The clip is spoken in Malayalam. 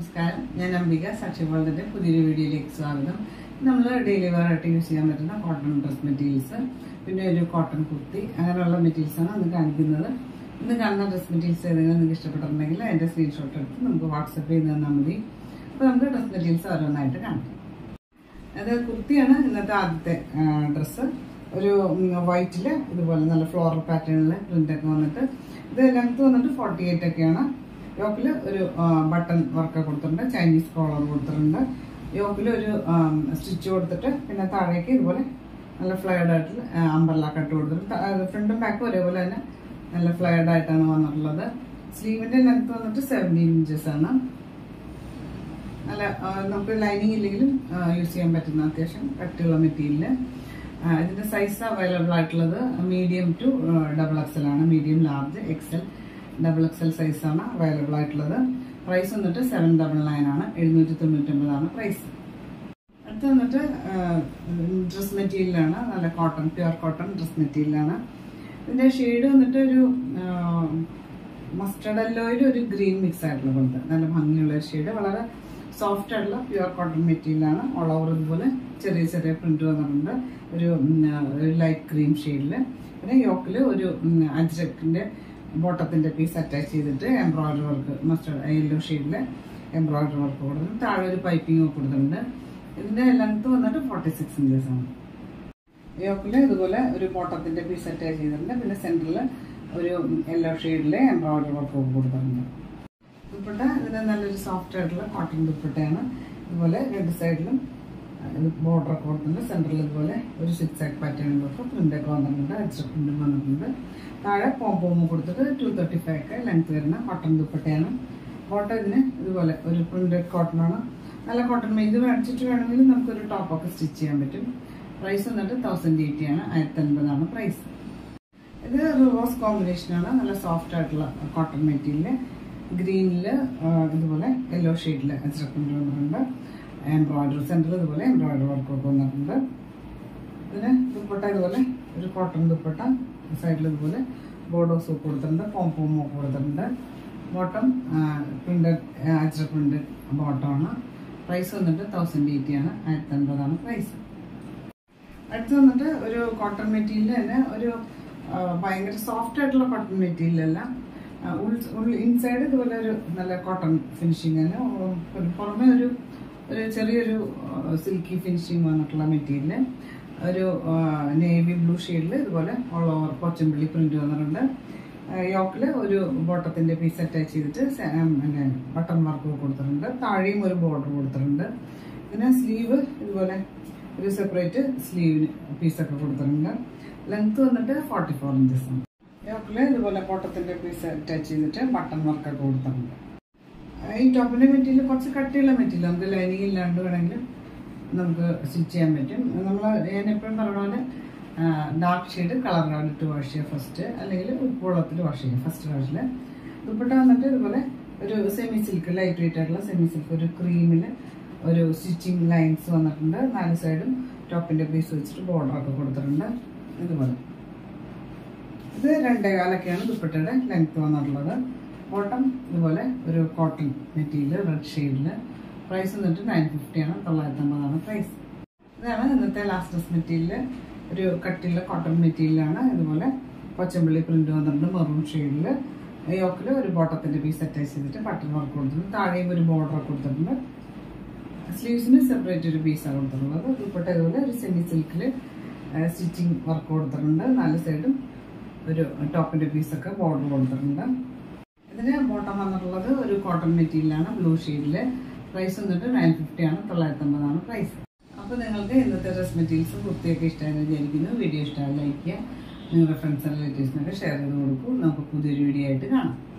നമസ്കാരം ഞാൻ അംബിക സാക്ഷി വേൾഡിന്റെ പുതിയൊരു വീഡിയോയിലേക്ക് സ്വാഗതം നമ്മൾ ഡെയിലി വെയർ ആയിട്ട് യൂസ് ചെയ്യാൻ പറ്റുന്ന കോട്ടൺ ഡ്രസ് മെറ്റീരിയൽസ് പിന്നെ ഒരു കോട്ടൺ കുർത്തി അങ്ങനെയുള്ള മെറ്റീരിയൽസ് ആണ് ഇന്ന് കാണിക്കുന്നത് ഇന്ന് കാണുന്ന ഡ്രസ് മെറ്റീരിയൽസ് ഏതെങ്കിലും നിങ്ങൾക്ക് ഇഷ്ടപ്പെട്ടിട്ടുണ്ടെങ്കിൽ അതിന്റെ സ്ക്രീൻഷോട്ട് എടുത്ത് നമുക്ക് വാട്സപ്പ് ചെയ്ത് തന്നാൽ മതി അപ്പോൾ നമുക്ക് ഡ്രസ് മെറ്റീരിയൽസ് ഓരോന്നായിട്ട് കാണാം അത് കുർത്തിയാണ് ഇന്നത്തെ ആദ്യത്തെ ഡ്രസ്സ് ഒരു വൈറ്റില് ഇതുപോലെ നല്ല ഫ്ലോറൽ പാറ്റേണിൽ പ്രിന്റ് ഒക്കെ വന്നിട്ട് ഇത് ലെങ്ത് വന്നിട്ട് ഫോർട്ടി എയ്റ്റ് ഒക്കെയാണ് യോക്കിൽ ഒരു ബട്ടൺ വർക്ക് കൊടുത്തിട്ടുണ്ട് ചൈനീസ് കോളർ കൊടുത്തിട്ടുണ്ട് യോക്കിൽ ഒരു സ്റ്റിച്ച് കൊടുത്തിട്ട് പിന്നെ താഴേക്ക് ഇതുപോലെ നല്ല ഫ്ലയർഡ് ആയിട്ട് അമ്പർല കട്ട് കൊടുത്തിട്ടുണ്ട് ഫ്രണ്ടും ബാക്കും ഒരേപോലെ തന്നെ നല്ല ഫ്ലയർഡ് ആയിട്ടാണ് വന്നിട്ടുള്ളത് സ്ലീവിന്റെ ലെങ്ത് വന്നിട്ട് സെവൻറ്റീൻ ഇഞ്ചസ് ആണ് നല്ല ആ, നമുക്ക് ലൈനിങ് ഇല്ലെങ്കിലും യൂസ് ചെയ്യാൻ പറ്റുന്ന അത്യാവശ്യം കട്ടിയുള്ള മെറ്റീരിയൽ ഇതിന്റെ സൈസ് അവൈലബിൾ ആയിട്ടുള്ളത് മീഡിയം ടു ഡബിൾ എക്സൽ ആണ് medium large XL double XL size ആണ് അവൈലബിൾ ആയിട്ടുള്ളത് പ്രൈസ് വന്നിട്ട് സെവൻ ഡബിൾ നയൻ ആണ് എഴുന്നൂറ്റി തൊണ്ണൂറ്റൊമ്പതാണ് പ്രൈസ് അടുത്ത് വന്നിട്ട് ഡ്രസ് മെറ്റീരിയലാണ് നല്ല കോട്ടൺ പ്യുവർ കോട്ടൺ ഡ്രസ് മെറ്റീരിയലാണ് ഇതിന്റെ ഷെയ്ഡ് വന്നിട്ട് ഒരു മസ്റ്റർഡ് എല്ലോയിൽ ഒരു ഗ്രീൻ മിക്സ് ആയിട്ടുള്ള പോലത്തെ നല്ല ഭംഗിയുള്ള ഒരു ഷെയ്ഡ് വളരെ സോഫ്റ്റ് ആയിട്ടുള്ള പ്യുവർ കോട്ടൺ മെറ്റീരിയലാണ് ഓൾ ഓവർ ഇതുപോലെ ചെറിയ ചെറിയ പ്രിന്റ് വന്നിട്ടുണ്ട് ഒരു ലൈറ്റ് ക്രീം ഷെയ്ഡിൽ പിന്നെ യോക്കിൽ ഒരു അജ്രക്കിന്റെ ബോട്ടത്തിന്റെ പീസ് അറ്റാച്ച് ചെയ്തിട്ട് എംബ്രോയിഡറി വർക്ക് മസ്റ്റർഡ് യെല്ലോ ഷെയ്ഡിൽ എംബ്രോയിഡറി വർക്ക് കൊടുത്തിട്ടുണ്ട് താഴെ ഒരു പൈപ്പിംഗ് കൊടുത്തിട്ടുണ്ട് ഇതിന്റെ ലെങ്ത് വന്നിട്ട് ഫോർട്ടി സിക്സ് ഇഞ്ചസ് ആണ് യോക്കിൽ ഇതുപോലെ ഒരു ബോട്ടത്തിന്റെ പീസ് അറ്റാച്ച് ചെയ്തിട്ടുണ്ട് പിന്നെ സെന്ററിൽ ഒരു യെല്ലോ ഷെയ്ഡിലെ എംബ്രോയിഡറി വർക്ക് കൊടുത്തിട്ടുണ്ട് ദുപ്പട്ട ഇതിന് നല്ലൊരു സോഫ്റ്റ് ആയിട്ടുള്ള കോട്ടൺ ദുപ്പട്ടയാണ് ഇതുപോലെ രണ്ട് സൈഡിലും ബോർഡർ ഒക്കെ കൊടുത്തിട്ടുണ്ട് സെൻറ്ററിൽ ഇതുപോലെ ഒരു സിക്സ് ആക്ക് പാറ്റേണിലൊക്കെ പ്രിൻ്റൊക്കെ വന്നിട്ടുണ്ട് എക്സ്ട്രാ പ്രിൻറ്റും വന്നിട്ടുണ്ട് താഴെ പോമ്പോമ് കൊടുത്തിട്ട് ടു തേർട്ടി ഫൈവ് ഒക്കെ ലെങ്ത് വരുന്ന കോട്ടൺ ദുപ്പട്ടയാണ് കോട്ടൺ ഇതിന് ഇതുപോലെ ഒരു പ്രിൻറ്റഡ് കോട്ടൺ ആണ് നല്ല കോട്ടൺ ഇത് മേടിച്ചിട്ട് വേണമെങ്കിൽ നമുക്കൊരു ടോപ്പൊക്കെ സ്റ്റിച്ച് ചെയ്യാൻ പറ്റും പ്രൈസ് വന്നിട്ട് തൗസൻഡ് എയ്റ്റി ആണ് ആയിരത്തി അൻപതാണ് പ്രൈസ് ഇത് റിവേഴ്സ് കോമ്പിനേഷൻ ആണ് നല്ല സോഫ്റ്റ് ആയിട്ടുള്ള കോട്ടൺ മെറ്റീരിയൽ ഗ്രീനില് ഇതുപോലെ യെല്ലോ ഷെയ്ഡിൽ അച്ചറപ്പിൻ്റെ വന്നിട്ടുണ്ട് എംബ്രോയിഡറി സെൻറ്ററിൽ ഇതുപോലെ എംബ്രോയിഡറി വർക്ക് ഒക്കെ വന്നിട്ടുണ്ട് ഇതിന് ദുപ്പട്ട ഇതുപോലെ ഒരു കോട്ടൺ ദുപ്പട്ട സൈഡിൽ ഇതുപോലെ ബോർഡോസ് കൊടുത്തിട്ടുണ്ട് പോംപോം ഒക്കെ കൊടുത്തിട്ടുണ്ട് ബോട്ടം പ്രിൻ്റ് അച്ചറ പ്രിൻ്റ് ബോട്ടമാണ് പ്രൈസ് വന്നിട്ട് തൗസൻഡ് എയ്റ്റി ആണ് ആയിരത്തി അൻപതാണ് പ്രൈസ് അടുത്ത് വന്നിട്ട് ഒരു കോട്ടൺ മെറ്റീരിയൽ തന്നെ ഒരു ആ, ഭയങ്കര സോഫ്റ്റ് ആയിട്ടുള്ള കോട്ടൺ മെറ്റീരിയൽ അല്ല ആ, ഉൾ- ഉൾ- ഇൻസൈഡ് ഇതുപോലെ ഒരു നല്ല കോട്ടൺ ഫിനിഷിങ് തന്നെ ഉം, ഒരു പുറമെ ഒരു ഒരു ചെറിയൊരു സിൽക്കി ഫിനിഷിങ് വന്നിട്ടുള്ള മെറ്റീരിയൽ ഒരു നേവി ബ്ലൂ ഷെയ്ഡിൽ ഇതുപോലെ ഓൾ ഓവർ കൊച്ചമ്പള്ളി പ്രിന്റ് വന്നിട്ടുണ്ട് യോക്കിൽ ഒരു ബോട്ടത്തിന്റെ പീസ് അറ്റാച്ച് ചെയ്തിട്ട് സെ- ഉം, പിന്നെ ബട്ടൺ വർക്ക് കൊടുത്തിട്ടുണ്ട് താഴെയും ഒരു ബോർഡർ കൊടുത്തിട്ടുണ്ട് പിന്നെ സ്ലീവ് ഇതുപോലെ ഒരു സെപ്പറേറ്റ് സ്ലീവിന് പീസൊക്കെ കൊടുത്തിട്ടുണ്ട് ലെങ്ത് വന്നിട്ട് ഫോർട്ടി ഫോർ ഇഞ്ചസ് ആണ് യോക്കില് ഇതുപോലെ കോട്ടത്തിന്റെ പീസ് അറ്റാച്ച് ചെയ്തിട്ട് ബട്ടൺ വർക്കൊക്കെ കൊടുത്തിട്ടുണ്ട് ഈ ടോപ്പിന്റെ മെറ്റീരിയൽ കുറച്ച് കട്ടിയുള്ള മെറ്റീരിയൽ നമുക്ക് ലൈനിങ് ഇല്ലാണ്ട് വേണമെങ്കിലും നമുക്ക് സ്റ്റിച്ച് ചെയ്യാൻ പറ്റും നമ്മൾ ഞാൻ എപ്പോഴും പറഞ്ഞ പോലെ ഡാർക്ക് ഷെയ്ഡ് കളർ ഇട്ട് വാഷ് ചെയ്യുക ഫസ്റ്റ് അല്ലെങ്കിൽ ഉപ്പുവെള്ളത്തിൽ വാഷ് ചെയ്യുക ഫസ്റ്റ് വാഷിൽ ദുപ്പട്ട വന്നിട്ട് ഇതുപോലെ ഒരു സെമി സിൽക്ക് ലൈറ്റ് വെയിറ്റ് ആയിട്ടുള്ള സെമി സിൽക്ക് ഒരു ക്രീമിൽ ഒരു സ്റ്റിച്ചിങ് ലൈൻസ് വന്നിട്ടുണ്ട് നാല് സൈഡും ടോപ്പിന്റെ പീസ് വെച്ചിട്ട് ബോർഡർ ഒക്കെ കൊടുത്തിട്ടുണ്ട് ഇതുപോലെ ഇത് രണ്ടേ കാലൊക്കെയാണ് ദുപ്പട്ടയുടെ ലെങ്ത് വന്നിട്ടുള്ളത് ബോട്ടം ഇതുപോലെ ഒരു കോട്ടൺ മെറ്റീരിയൽ റെഡ് ഷെയ്ഡിൽ പ്രൈസ് വന്നിട്ട് നയൻ ഫിഫ്റ്റിയാണ് തൊള്ളായിരത്തി അമ്പതാണ് പ്രൈസ് ഇതാണ് ഇന്നത്തെ ലാസ്റ്റ് ഡ്രസ് മെറ്റീരിയൽ ഒരു കട്ടിയുള്ള കോട്ടൺ മെറ്റീരിയലാണ് ഇതുപോലെ കൊച്ചമ്പള്ളി പ്രിന്റ് വന്നിട്ടുണ്ട് മെറൂൺ ഷെയ്ഡിൽ യോക്കിൽ ഒരു ബോട്ടത്തിന്റെ പീസ് അറ്റാച്ച് ചെയ്തിട്ട് ബട്ടൺ വർക്ക് കൊടുത്തിട്ടുണ്ട് താഴെയും ഒരു ബോർഡർ കൊടുത്തിട്ടുണ്ട് സ്ലീവ്സിന് സെപ്പറേറ്റ് ഒരു പീസാണ് കൊടുത്തിട്ടുള്ളത് ദുപ്പട്ട ഇതുപോലെ ഒരു സെമി സിൽക്കിൽ സ്റ്റിച്ചിങ് വർക്ക് കൊടുത്തിട്ടുണ്ട് നാല് സൈഡും ഒരു ടോപ്പിന്റെ പീസൊക്കെ ബോർഡർ കൊടുത്തിട്ടുണ്ട് ഇതിന് ബോട്ടം വന്നിട്ടുള്ളത് ഒരു കോട്ടൺ മെറ്റീരിയലാണ് ബ്ലൂ ഷെയ്ഡില് പ്രൈസ് വന്നിട്ട് നയൻ ഫിഫ്റ്റി ആണ് തൊള്ളായിരത്തി അമ്പതാണ് പ്രൈസ് അപ്പോൾ നിങ്ങൾക്ക് ഇന്നത്തെ ഡ്രസ് മെറ്റീരിയൽസ് കുർത്തിയൊക്കെ ഇഷ്ടമായെന്ന് വിചാരിക്കുന്നു വീഡിയോ ഇഷ്ടമായി ലൈക്ക് ചെയ്യുക നിങ്ങളുടെ ഫ്രണ്ട്സ് ആൻഡ് റിലേറ്റീവ്സിനൊക്കെ ഷെയർ ചെയ്ത് കൊടുക്കൂ നമുക്ക് പുതിയൊരു വീഡിയോ ആയിട്ട് കാണാം